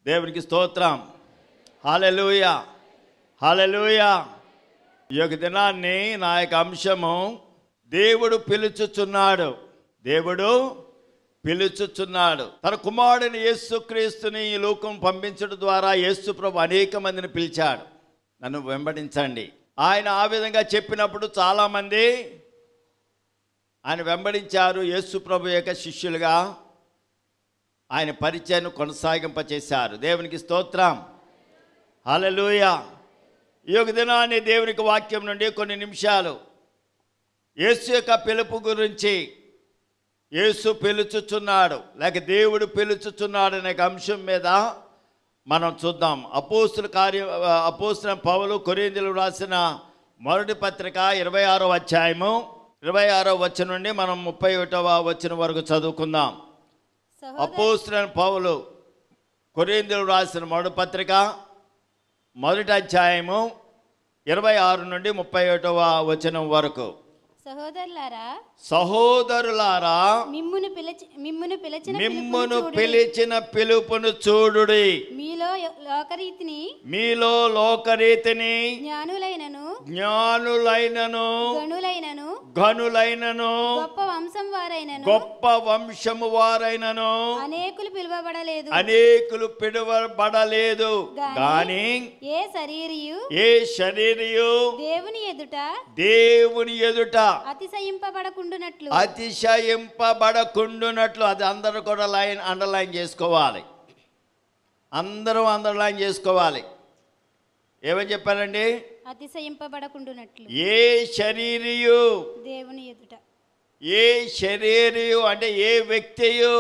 దేవునికి స్తోత్రం hallelujah hallelujah ఈ యొక్క దినాన్ని నా యొక్క అంశము దేవుడు పిలుచుచున్నాడు దేవుడు పిలుచుచున్నాడు తన కుమారుడిని యేసుక్రీస్తుని ఈ లోకం పంపించడం ద్వారా యేసు ప్రభు అనేక మందిని పిలిచాడు నన్ను వెంబడించండి ఆయన ఆ విధంగా చెప్పినప్పుడు చాలామంది ఆయన వెంబడించారు యేసు ప్రభు యొక్క శిష్యులుగా ఆయన పరిచయను కొనసాగింపచేశారు దేవునికి స్తోత్రం హల్లెలూయ ఈ యొక్క దినాన్ని దేవునికి వాక్యం నుండి కొన్ని నిమిషాలు యేసు యొక్క పిలుపు గురించి యేసు పిలుచుచున్నాడు లేక దేవుడు పిలుచుచున్నాడు అనే ఒక అంశం మీద మనం చూద్దాం అపోస్తుల కార్య అపోస్తుల పౌలు కొరిందులు రాసిన మొదటి పత్రిక ఇరవై ఆరో అధ్యాయము ఇరవై ఆరో వచ్చిన నుండి మనం ముప్పై ఒకటవ వచ్చిన వరకు చదువుకుందాం సహోదరు అపోస్తుల పౌలు కొరిందులు రాసిన మొదటి పత్రిక మొదటి అధ్యాయము ఇరవై ఆరు నుండి ముప్పై ఒకటవ వచనం వరకు సహోదరులారా సహోదరులారా మిమ్మును పిలిచి మిమ్మును పిలిచిన మిమ్మును పిలుపును చూడుడి. పిలిచిన పిలుపును చూడుడి మీలో యొ- లోకరీతిని మీలో లోకరీతిని జ్ఞానులైనను జ్ఞానులైనను గణులైనను ఘనులైనను గొప్ప వంశం వారైనను గొప్ప వంశము వారైనను అనేకులు పిలువబడలేదు అనేకులు పిలువబడలేదు గాని ఏ శరీరియు ఏ శరీరయు దేవుని ఎదుట దేవుని ఎదుట అతిశయింపబడకుండునట్లు అతిశయింపబడకుండునట్లు అది అందరూ కూడా లైన్ అండర్లైన్ చేసుకోవాలి అందరూ అండర్లైన్ చేసుకోవాలి ఏమని చెప్పారండి అతిశయింపబడకుండునట్లు ఏ శరీరియు దేవుని ఎదుట ఏ శరీరయు అంటే ఏ వ్యక్తియు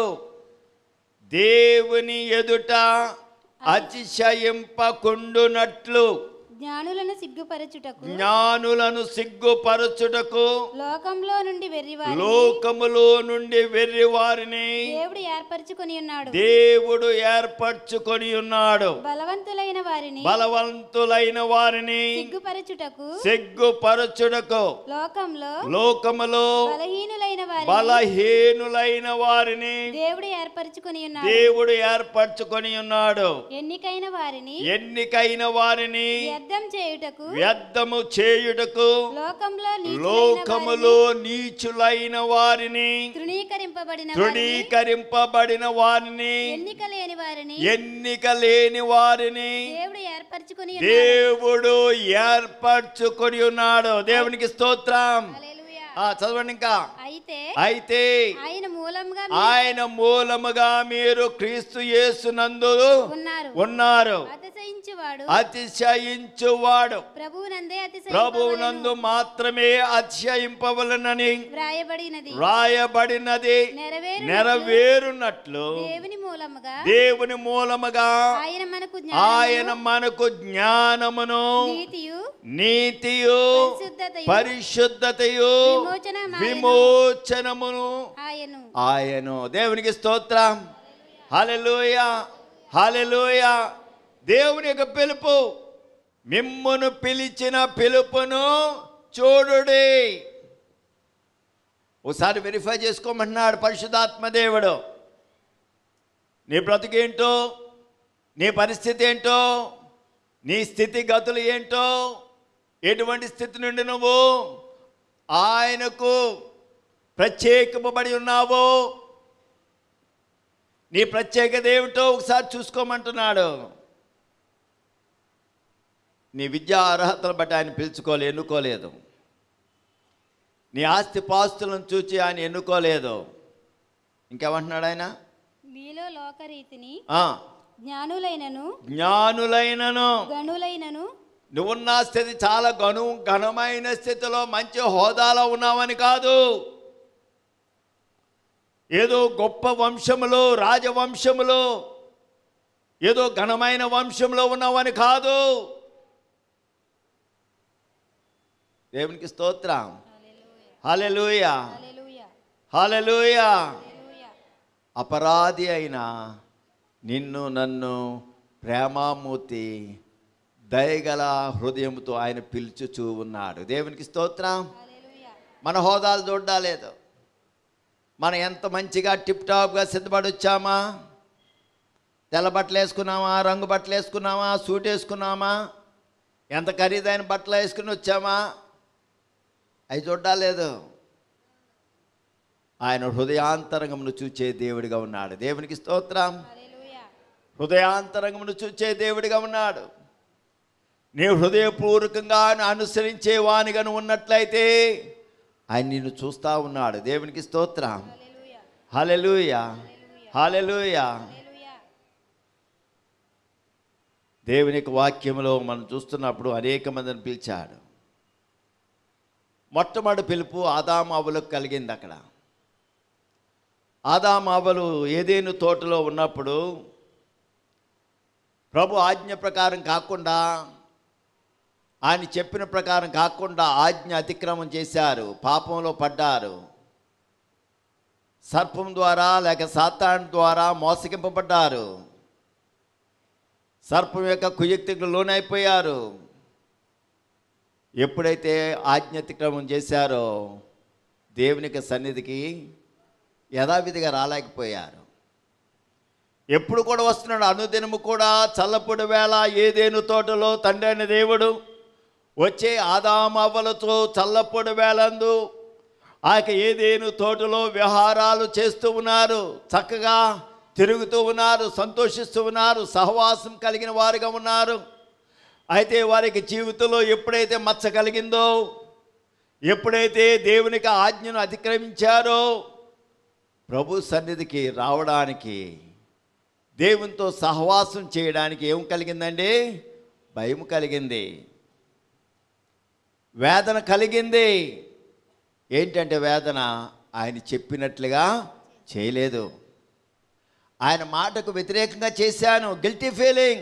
దేవుని ఎదుట అతిశయింపకుండునట్లు జ్ఞానులను సిగ్గుపరచుటకు జ్ఞానులను సిగ్గుపరచుటకు లోకంలో నుండి వెర్రివారి లోకములో నుండి వెర్రి వారిని దేవుడు ఏర్పరచుకొని ఉన్నాడు దేవుడు ఏర్పరచుకొని ఉన్నాడు బలవంతులైన వారిని బలవంతులైన వారిని సిగ్గుపరచుటకు సిగ్గుపరచుటకు లోకంలో లోకములో బలహీనులైన వారిని బలహీనులైన వారిని దేవుడు ఏర్పరచుకొని ఉన్నాడు దేవుడు ఏర్పరచుకొని ఉన్నాడు ఎన్నికైన వారిని ఎన్నికైన వారిని వ్యర్థం చేయుటకు వ్యర్థము చేయుటకు లోకంలో నీచులైన లోకములో వారిని, నీచులైన వారిని తృణీకరింపబడిన వారిని, తృణీకరింపబడిన వారిని ఎన్నిక లేని వారిని ఎన్నిక లేని వారిని దేవుడు ఏర్పరచుకొని ఉన్నాడు. దేవుడు ఏర్పరచుకొని ఉన్నాడు దేవునికి స్తోత్రం హల్లెలూయా. ఆ చదవండి ఇంకా అయితే అయితే ఆయన మూలంగా ఆయన మూలముగా మీరు క్రీస్తు యేసునందు ఉన్నారు ఉన్నారు అతిశయించువాడు అతిశయించువాడు ప్రభువునందే అతిశయింపవలెను. ప్రభువునందు మాత్రమే అతిశయింపవలనని వ్రాయబడినది వ్రాయబడినది నెరవేరు నెరవేరునట్లు దేవుని మూలముగా దేవుని మూలముగా ఆయన మనకు ఆయన జ్ఞానమును, మనకు జ్ఞానమును నీతియు నీతియు పరిశుద్ధతయు పరిశుద్ధతయు విమోచనమాయను. విమోచనమును ఆయను ఆయను దేవునికి స్తోత్రం హల్లెలూయ హల్లెలూయ దేవుని యొక్క పిలుపు మిమ్మును పిలిచిన పిలుపును చూడుడి ఒకసారి వెరిఫై చేసుకోమంటున్నాడు పరిశుధాత్మ దేవుడు నీ బ్రతుకేంటో నీ పరిస్థితి ఏంటో నీ స్థితిగతులు ఏంటో ఎటువంటి స్థితి నుండి నువ్వు ఆయనకు ప్రత్యేకమబడి ఉన్నావో నీ ప్రత్యేకత ఏమిటో ఒకసారి చూసుకోమంటున్నాడు నీ విద్యా అర్హతలు బట్టి ఆయన పిలుచుకోలే ఎన్నుకోలేదు నీ ఆస్తి పాస్తులను చూచి ఆయన ఎన్నుకోలేదు ఇంకేమంటున్నాడు ఆయన మీలో లోకరీతిని ఆ, జ్ఞానులైనను జ్ఞానులైనను గణులైనను నువ్వున్న స్థితి చాలా ఘను ఘనమైన స్థితిలో మంచి హోదాలో ఉన్నావని కాదు ఏదో గొప్ప వంశములో రాజవంశములో ఏదో ఘనమైన వంశంలో ఉన్నావని కాదు దేవునికి స్తోత్రం హల్లెలూయ హల్లెలూయా హల్లెలూయ హల్లెలూయా అపరాధి అయిన నిన్ను నన్ను ప్రేమామూర్తి దయగల హృదయంతో ఆయన పిలుచుచూ ఉన్నాడు దేవునికి స్తోత్రం హల్లెలూయా మన హోదాలు చూడాలేదు మనం ఎంత మంచిగా టిప్ టాప్గా సిద్ధపడి వచ్చామా తెల్ల బట్టలు వేసుకున్నామా రంగు బట్టలు వేసుకున్నామా సూట్ వేసుకున్నామా ఎంత ఖరీదైన బట్టలు వేసుకుని వచ్చామా అవి చూడాలేదు ఆయన హృదయాంతరంగమును చూచే దేవుడిగా ఉన్నాడు దేవునికి స్తోత్రం హల్లెలూయా హృదయాంతరంగమును చూచే దేవుడిగా ఉన్నాడు నీవు హృదయపూర్వకంగా అనుసరించే వానిగాను ఉన్నట్లయితే ఆయన నిన్ను చూస్తూ ఉన్నాడు దేవునికి స్తోత్రం హల్లెలూయా హలెలుయ హలెలుయ హల్లెలూయా దేవుని యొక్క వాక్యములో మనం చూస్తున్నప్పుడు అనేక మందిని పిలిచాడు మొట్టమొదటి పిలుపు ఆదామావులకు కలిగింది అక్కడ ఆదామావులు ఏదేను తోటలో ఉన్నప్పుడు ప్రభు ఆజ్ఞ ప్రకారం కాకుండా ఆయన చెప్పిన ప్రకారం కాకుండా ఆజ్ఞ అతిక్రమం చేశారు పాపంలో పడ్డారు సర్పం ద్వారా లేక సాతాన్ ద్వారా మోసగింపబడ్డారు సర్పం యొక్క కుయుక్తికి లోనైపోయారు ఎప్పుడైతే ఆజ్ఞాతిక్రమం చేశారో దేవునికి సన్నిధికి యథావిధిగా రాలేకపోయారు ఎప్పుడు కూడా వస్తున్నాడు అనుదినము కూడా చల్లపుడి వేళ ఏదేను తోటలో తండ్రి అయిన దేవుడు వచ్చే ఆదామవ్వలతో చల్లపొడి వేళందు ఆ యొక్క ఏదేను తోటలో విహారాలు చేస్తూ ఉన్నారు చక్కగా తిరుగుతూ ఉన్నారు సంతోషిస్తూ ఉన్నారు సహవాసం కలిగిన వారుగా ఉన్నారు అయితే వారికి జీవితంలో ఎప్పుడైతే మచ్చ కలిగిందో ఎప్పుడైతే దేవునికి ఆజ్ఞను అతిక్రమించారో ప్రభు సన్నిధికి రావడానికి దేవునితో సహవాసం చేయడానికి ఏం కలిగిందండి భయం కలిగింది వేదన కలిగింది ఏంటంటే వేదన ఆయన చెప్పినట్లుగా చేయలేదు ఆయన మాటకు వ్యతిరేకంగా చేశాను గిల్టీ ఫీలింగ్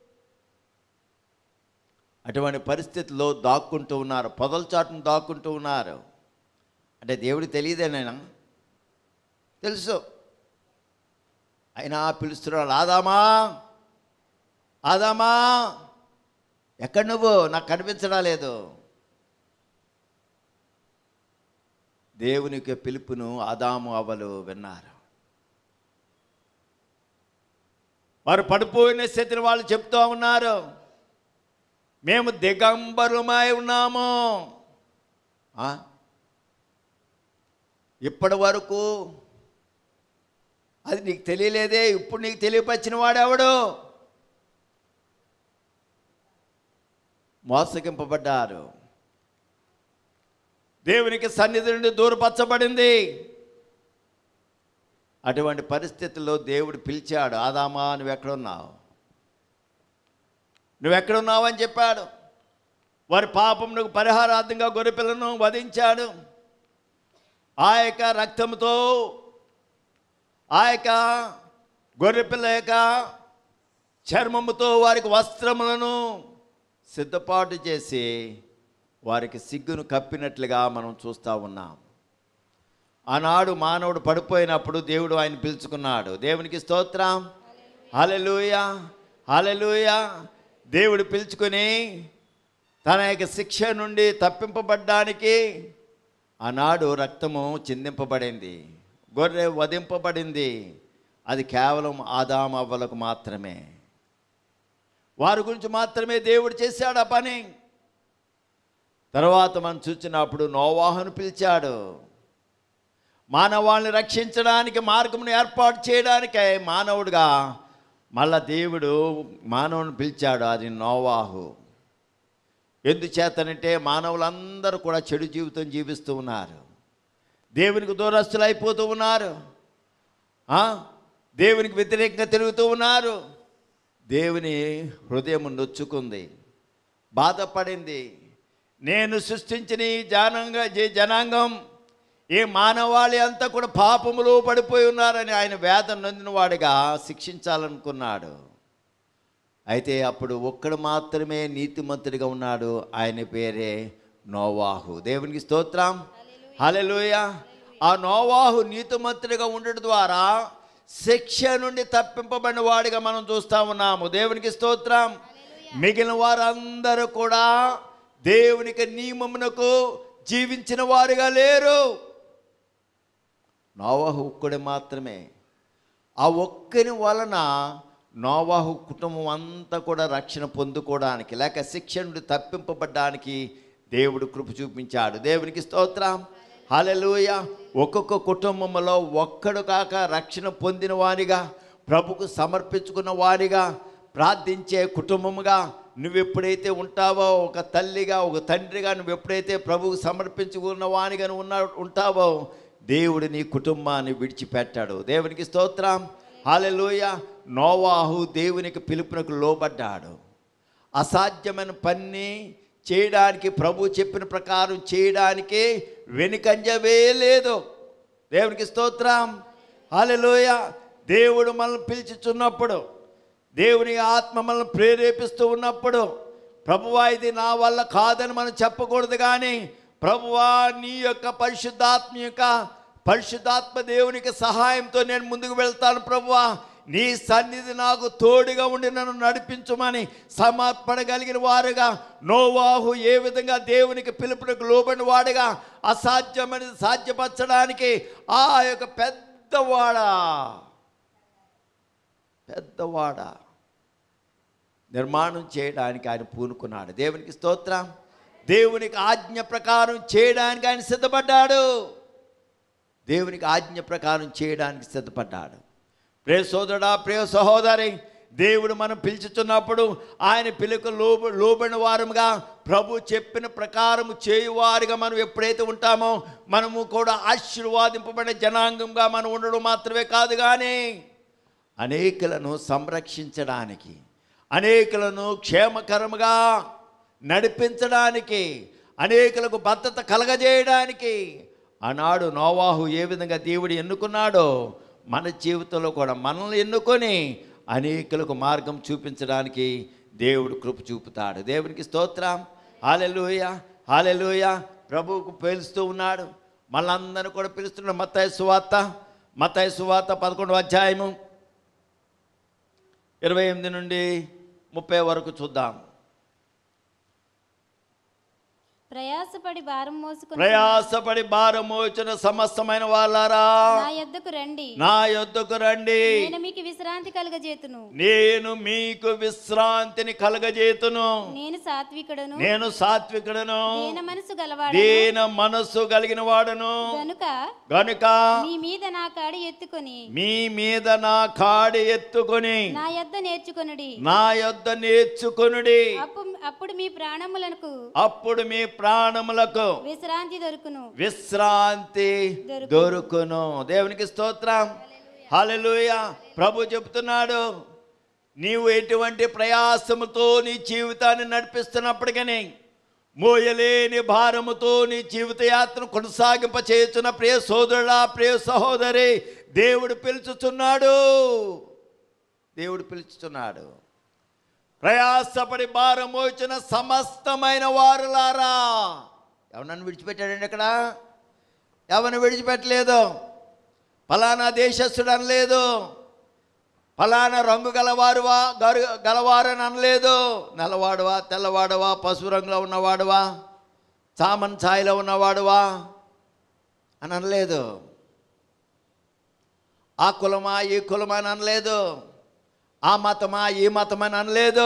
అటువంటి పరిస్థితుల్లో దాక్కుంటూ ఉన్నారు పొదల చాటును దాక్కుంటూ ఉన్నారు అంటే దేవుడు తెలియదేనైనా తెలుసు అయినా పిలుస్తున్నాడు ఆదామా ఆదామా ఎక్కడ నువ్వు నాకు కనిపించడం లేదు దేవునికి పిలుపును ఆదాము అవలు విన్నారు వారు పడిపోయిన స్థితిని వాళ్ళు చెప్తూ ఉన్నారు మేము దిగంబరుమై ఉన్నాము ఆ? ఇప్పటి వరకు అది నీకు తెలియలేదే ఇప్పుడు నీకు తెలియపరిచిన వాడెవడు మోసగింపబడ్డారు దేవునికి సన్నిధి నుండి దూరపరచబడింది అటువంటి పరిస్థితుల్లో దేవుడు పిలిచాడు ఆదామా నువ్వు ఎక్కడున్నావు నువ్వు ఎక్కడున్నావు అని చెప్పాడు వారి పాపమునకు పరిహారార్థంగా గొర్రెపిల్లను వధించాడు ఆ యొక్క రక్తంతో ఆ యొక్క గొర్రెపిల్ల యొక్క చర్మముతో వారికి వస్త్రములను సిద్ధపాటు చేసి వారికి సిగ్గును కప్పినట్లుగా మనం చూస్తూ ఉన్నాం ఆనాడు మానవుడు పడిపోయినప్పుడు దేవుడు ఆయన పిలుచుకున్నాడు దేవునికి స్తోత్రం హలెలూయ హలెలూయ దేవుడు పిలుచుకొని తన యొక్క శిక్ష నుండి తప్పింపబడ్డానికి ఆనాడు రక్తము చిందింపబడింది గొర్రె వధింపబడింది అది కేవలం ఆదాం అవ్వలకు మాత్రమే వారి గురించి మాత్రమే దేవుడు చేశాడు ఆ పని తర్వాత మనం చూసినప్పుడు నోవాహును పిలిచాడు మానవాళ్ళని రక్షించడానికి మార్గమును ఏర్పాటు చేయడానికే మానవుడిగా మళ్ళా దేవుడు మానవుని పిలిచాడు అది నోవాహు ఎందుచేతనంటే మానవులందరూ కూడా చెడు జీవితం జీవిస్తూ ఉన్నారు దేవునికి దూరస్తులు అయిపోతూ ఉన్నారు ఆ? దేవునికి వ్యతిరేకంగా తిరుగుతూ ఉన్నారు దేవుని హృదయం నొచ్చుకుంది బాధపడింది నేను సృష్టించిన ఈ జానంగా ఈ జనాంగం ఈ మానవాళి అంతా కూడా పాపములో పడిపోయి ఉన్నారని ఆయన వేదన నొందిన వాడిగా శిక్షించాలనుకున్నాడు అయితే అప్పుడు ఒక్కడు మాత్రమే నీతిమంతుడిగా ఉన్నాడు ఆయన పేరే నోవాహు దేవునికి స్తోత్రం హల్లెలూయ ఆ నోవాహు నీతిమంతుడిగా ఉండడం ద్వారా శిక్ష నుండి తప్పింపబడిన వాడిగా మనం చూస్తా ఉన్నాము దేవునికి స్తోత్రం మిగిలిన వారందరూ కూడా దేవునికి నియమమునకు జీవించిన వారుగా లేరు నోవాహు ఒక్కడే మాత్రమే ఆ ఒక్కని వలన నోవాహు కుటుంబం అంతా కూడా రక్షణ పొందుకోవడానికి లేక శిక్ష నుండి తప్పింపబడ్డానికి దేవుడు కృప చూపించాడు దేవునికి స్తోత్రం హల్లెలూయ ఒక్కొక్క కుటుంబంలో ఒక్కడు కాక రక్షణ పొందిన వారిగా ప్రభుకు సమర్పించుకున్న వారిగా ప్రార్థించే కుటుంబముగా నువ్వు ఎప్పుడైతే ఉంటావో ఒక తల్లిగా ఒక తండ్రిగా నువ్వు ఎప్పుడైతే ప్రభువు సమర్పించుకున్న వానిగా నువ్వు ఉన్న ఉంటావో దేవుడు నీ కుటుంబాన్ని విడిచిపెట్టాడు దేవునికి స్తోత్రం హాలెలూయ నోవాహు దేవునికి పిలుపునకు లోబడ్డాడు అసాధ్యమైన పని చేయడానికి ప్రభు చెప్పిన ప్రకారం చేయడానికి వెనుకంజవే లేదు దేవునికి స్తోత్రం హాలెలూయ దేవుడు మనల్ని పిలిచిచున్నప్పుడు దేవుని ఆత్మ మనల్ని ప్రేరేపిస్తూ ఉన్నప్పుడు ప్రభువా ఇది నా వల్ల కాదని మనం చెప్పకూడదు కానీ ప్రభువా నీ యొక్క పరిశుద్ధాత్మ యొక్క పరిశుద్ధాత్మ దేవునికి సహాయంతో నేను ముందుకు వెళ్తాను ప్రభువా నీ సన్నిధి నాకు తోడుగా ఉండి నన్ను నడిపించమని సమర్పణ కలిగిన వారుగా నోవాహు ఏ విధంగా దేవునికి పిలుపునకు లోబడిన వాడుగా అసాధ్యమైనది సాధ్యపరచడానికి ఆ యొక్క పెద్దవాడ పెద్దవాడ నిర్మాణం చేయడానికి ఆయన పూనుకున్నాడు దేవునికి స్తోత్రం దేవునికి ఆజ్ఞ ప్రకారం చేయడానికి ఆయన సిద్ధపడ్డాడు దేవునికి ఆజ్ఞ ప్రకారం చేయడానికి సిద్ధపడ్డాడు ప్రియ సోదరుడా ప్రియ సహోదరి దేవుడు మనం పిలుచుతున్నప్పుడు ఆయన పిలుక లోబ లోబడిన వారముగా ప్రభు చెప్పిన ప్రకారం చేయువారుగా మనం ఎప్పుడైతే ఉంటామో మనము కూడా ఆశీర్వాదింపబడిన జనాంగంగా మనం ఉండడం మాత్రమే కాదు కానీ అనేకులను సంరక్షించడానికి అనేకులను క్షేమకరముగా నడిపించడానికి అనేకులకు భద్రత కలగజేయడానికి ఆనాడు నోవాహు ఏ విధంగా దేవుడు ఎన్నుకున్నాడో మన జీవితంలో కూడా మనల్ని ఎన్నుకొని అనేకులకు మార్గం చూపించడానికి దేవుడు కృప చూపుతాడు దేవునికి స్తోత్రం హాలెలూయ హాలెలూయ ప్రభువుకు పేలుస్తూ ఉన్నాడు మళ్ళందరూ కూడా పిలుస్తున్నాడు మత్తాయి సువార్త మత్తాయి సువార్త పదకొండు అధ్యాయము ఇరవై ఎనిమిది నుండి ముప్పై వరకు చూద్దాం ప్రయాసపడి భారం మోసుకుని ప్రయాసపడి భారం మోచిన సమస్తమైన వాళ్ళారా నా యొద్దకు రండి నా యొద్దకు రండి నేను మీకు విశ్రాంతి కలగజేతును నేను మీకు విశ్రాంతిని కలగజేతును నేను సాత్వికుడను నేను సాత్వికుడను దీన మనసు గలవాడు దీన మనస్సు కలిగిన వాడును గనుక గనుక మీ మీద నా కాడి ఎత్తుకొని మీ మీద నా కాడి ఎత్తుకొని నా యొద్ద నేర్చుకొనుడి నా యొద్ద నేర్చుకొనుడి అప్పు అప్పుడు మీ ప్రాణములకు అప్పుడు మీ ప్రాణములకు విశ్రాంతి దొరుకును విశ్రాంతి దొరుకును. దొరుకును దేవునికి స్తోత్రం హల్లెలూయ ప్రభు చెప్తున్నాడు నీవు ఎటువంటి ప్రయాసముతో నీ జీవితాన్ని నడిపిస్తున్నప్పటికీ మోయలేని భారముతో నీ జీవిత యాత్రను కొనసాగింప చేస్తున్న ప్రియ సోదరుడా ప్రియ సహోదరి దేవుడు పిలుచుచున్నాడు దేవుడు పిలుచుచున్నాడు ప్రయాసపడి భారం మోచిన సమస్తమైన వారులారా ఎవరన్నా విడిచిపెట్టాడండి అక్కడ ఎవరిని విడిచిపెట్టలేదు ఫలానా దేశస్థుడు అనలేదు ఫలానా రంగు గలవారువా గరు గలవారని అనలేదు నల్లవాడువా తెల్లవాడువా పసుపు రంగులో ఉన్నవాడువా చామన్ ఛాయలో ఉన్నవాడువా అని అనలేదు ఆ కులమా ఈ కులమా అని అనలేదు ఆ మతమా ఈ మతమని అనలేదు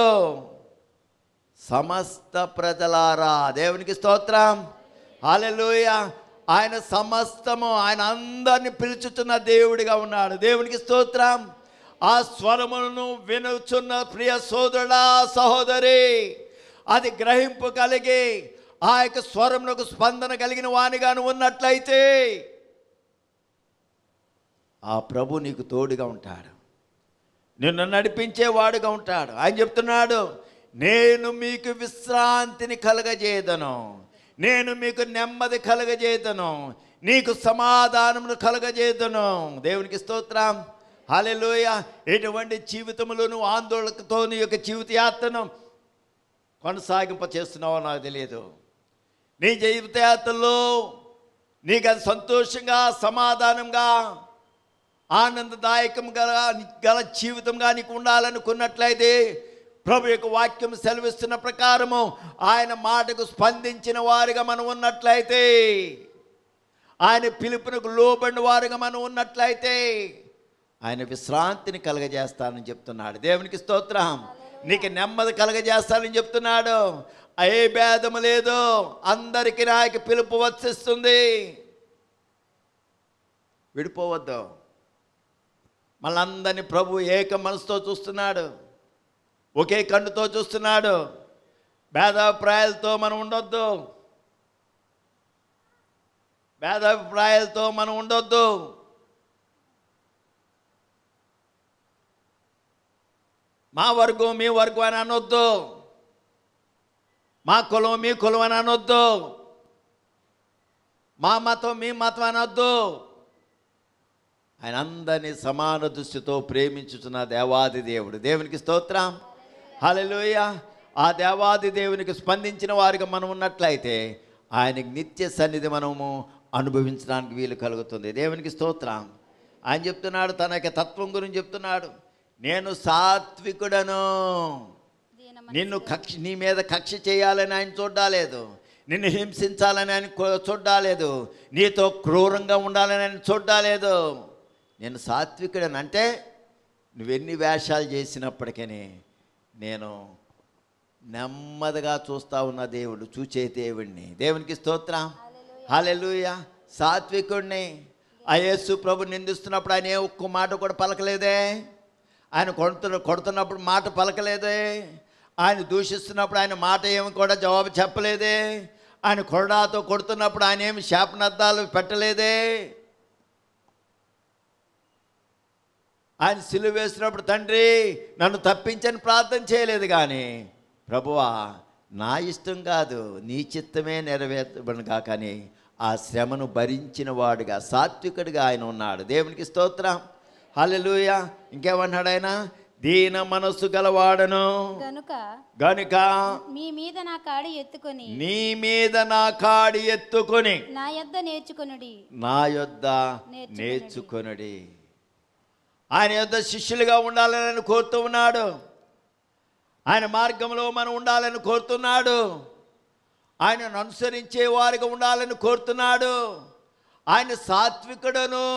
సమస్త ప్రజలారా దేవునికి స్తోత్రం హాలెలూయ ఆయన సమస్తము ఆయన అందరిని పిలుచుతున్న దేవుడిగా ఉన్నాడు దేవునికి స్తోత్రం ఆ స్వరములను వినుచున్న ప్రియ సోదరుడా సహోదరి అది గ్రహింపు కలిగి ఆ యొక్క స్వరమునకు స్పందన కలిగిన వానిగాను ఉన్నట్లయితే ఆ ప్రభు నీకు తోడుగా ఉంటాడు నిన్ను నడిపించేవాడుగా ఉంటాడు ఆయన చెప్తున్నాడు నేను మీకు విశ్రాంతిని కలగజేయదను నేను మీకు నెమ్మది కలగజేయదను నీకు సమాధానమును కలగజేయదను దేవునికి స్తోత్రం హల్లెలూయ ఎటువంటి జీవితంలోను ఆందోళనతో నీ యొక్క జీవిత యాత్రను కొనసాగింప చేస్తున్నావో నాకు తెలియదు నీ జీవిత యాత్రలో నీకు అది సంతోషంగా సమాధానంగా ఆనందదాయకం గల గల జీవితంగా నీకు ఉండాలనుకున్నట్లయితే ప్రభు యొక్క వాక్యం సెలవిస్తున్న ప్రకారము ఆయన మాటకు స్పందించిన వారుగా మనం ఉన్నట్లయితే ఆయన పిలుపునకు లోబడిన వారుగా మనం ఉన్నట్లయితే ఆయన విశ్రాంతిని కలగజేస్తానని చెప్తున్నాడు దేవునికి స్తోత్రం నీకు నెమ్మది కలగజేస్తానని చెప్తున్నాడు ఏ భేదము లేదు అందరికీ నాయకు పిలుపు వచ్చిస్తుంది విడిపోవద్దు మళ్ళందరినీ ప్రభు ఏక మనసుతో చూస్తున్నాడు ఒకే కన్నుతో చూస్తున్నాడు భేదాభిప్రాయాలతో మనం ఉండొద్దు భేదాభిప్రాయాలతో మనం ఉండొద్దు మా వర్గం మీ వర్గం అని అనొద్దు మా కులం మీ కులం అని అనొద్దు మా మతం మీ మతం అనొద్దు ఆయన అందరినీ సమాన దృష్టితో ప్రేమించుచున్న దేవాది దేవుడు దేవునికి స్తోత్రం హల్లెలూయా ఆ దేవాది దేవునికి స్పందించిన వారిగా మనం ఉన్నట్లయితే ఆయనకి నిత్య సన్నిధి మనము అనుభవించడానికి వీలు కలుగుతుంది దేవునికి స్తోత్రం ఆయన చెప్తున్నాడు తన యొక్క తత్వం గురించి చెప్తున్నాడు నేను సాత్వికుడను దీన నిన్ను కక్ష నీ మీద కక్ష చేయాలని ఆయన చూడాలేదు నిన్ను హింసించాలని ఆయన కో- చూడాలేదు నీతో క్రూరంగా ఉండాలని ఆయన చూడాలేదు నేను సాత్వికుడని అంటే నువ్వెన్ని వేషాలు చేసినప్పటికీ నేను నెమ్మదిగా చూస్తా ఉన్న దేవుడు చూచే దేవుడిని దేవునికి స్తోత్రం హల్లెలూయా సాత్వికుడిని ఆ యేసు ప్రభు నిందిస్తున్నప్పుడు ఆయన ఏ ఒక్క మాట కూడా పలకలేదే ఆయన కొడుతున్న కొడుతున్నప్పుడు మాట పలకలేదే ఆయన దూషిస్తున్నప్పుడు ఆయన మాట ఏమి కూడా జవాబు చెప్పలేదే ఆయన కొరడాతో కొడుతున్నప్పుడు ఆయన ఏమి శాపనర్థాలు పెట్టలేదే ఆయన సిలువ వేసినప్పుడు తండ్రి నన్ను తప్పించని ప్రార్థన చేయలేదు కానీ ప్రభువా నా ఇష్టం కాదు నీ చిత్తమే నెరవేర్చబడుగా కానీ ఆ శ్రమను భరించిన వాడుగా సాత్వికుడిగా ఆయన ఉన్నాడు దేవునికి స్తోత్రం హల్లెలూయ ఇంకేమన్నాడు ఆయన దీన మనస్సు గలవాడను గనుక గనుక మీ మీద నా కాడి ఎత్తుకొని నీ మీద నా కాడి ఎత్తుకొని నా యొద్ద నేర్చుకొనుడి నా యొద్ద నేర్చుకొనుడి. నేర్చుకొనుడి ఆయన యొద్ద శిష్యులుగా ఉండాలని ఆయన కోరుతూ ఉన్నాడు ఆయన మార్గంలో మనం ఉండాలని కోరుతున్నాడు ఆయనను అనుసరించే వారిగా ఉండాలని కోరుతున్నాడు ఆయన సాత్వికుడను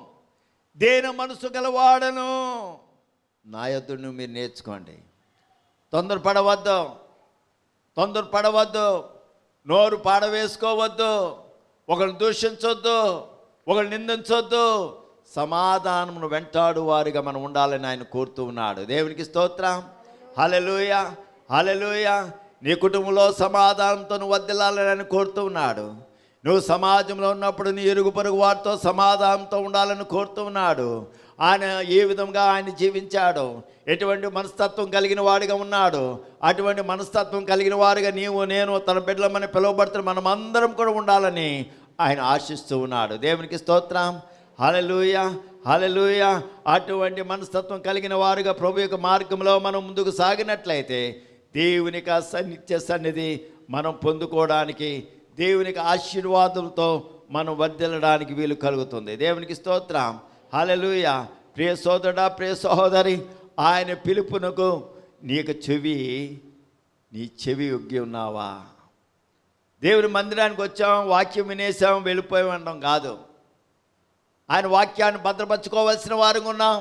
దేన మనసు గలవాడను నా యొద్దను మీరు నేర్చుకోండి తొందరపడవద్దు తొందరపడవద్దు నోరు పాడవేసుకోవద్దు ఒకరిని దూషించొద్దు ఒకరిని నిందించొద్దు సమాధానమును వెంటాడు వారిగా మనం ఉండాలని ఆయన కోరుతూ ఉన్నాడు దేవునికి స్తోత్రం హలెలూయ హలెలూయ నీ కుటుంబంలో సమాధానంతో నువ్వు వద్దలాలని ఆయన కోరుతూ ఉన్నాడు నువ్వు సమాజంలో ఉన్నప్పుడు నీ ఇరుగు పొరుగు వారితో సమాధానంతో ఉండాలని కోరుతూ ఉన్నాడు ఆయన ఏ విధంగా ఆయన జీవించాడు ఎటువంటి మనస్తత్వం కలిగిన వాడిగా ఉన్నాడు అటువంటి మనస్తత్వం కలిగిన వారిగా నీవు నేను తన బిడ్డలమని పిలువబడుతున్న మనం అందరం కూడా ఉండాలని ఆయన ఆశిస్తూ ఉన్నాడు దేవునికి స్తోత్రం హలలుయ హలలుయ అటువంటి మనస్తత్వం కలిగిన వారుగా ప్రభు యొక్క మార్గంలో మనం ముందుకు సాగినట్లయితే దేవునికి ఆ సన్నిత్య సన్నిధి మనం పొందుకోవడానికి దేవునికి ఆశీర్వాదంతో మనం వర్ధిల్లడానికి వీలు కలుగుతుంది దేవునికి స్తోత్రం హలలుయ ప్రియ సోదరుడా ప్రియ సహోదరి ఆయన పిలుపునకు నీకు చెవి నీ చెవి ఒగ్గి ఉన్నావా దేవుని మందిరానికి వచ్చాం వాక్యం వినేసాం వెళ్ళిపోయాం అనడం కాదు ఆయన వాక్యాన్ని భద్రపరచుకోవాల్సిన వారుగా ఉన్నాం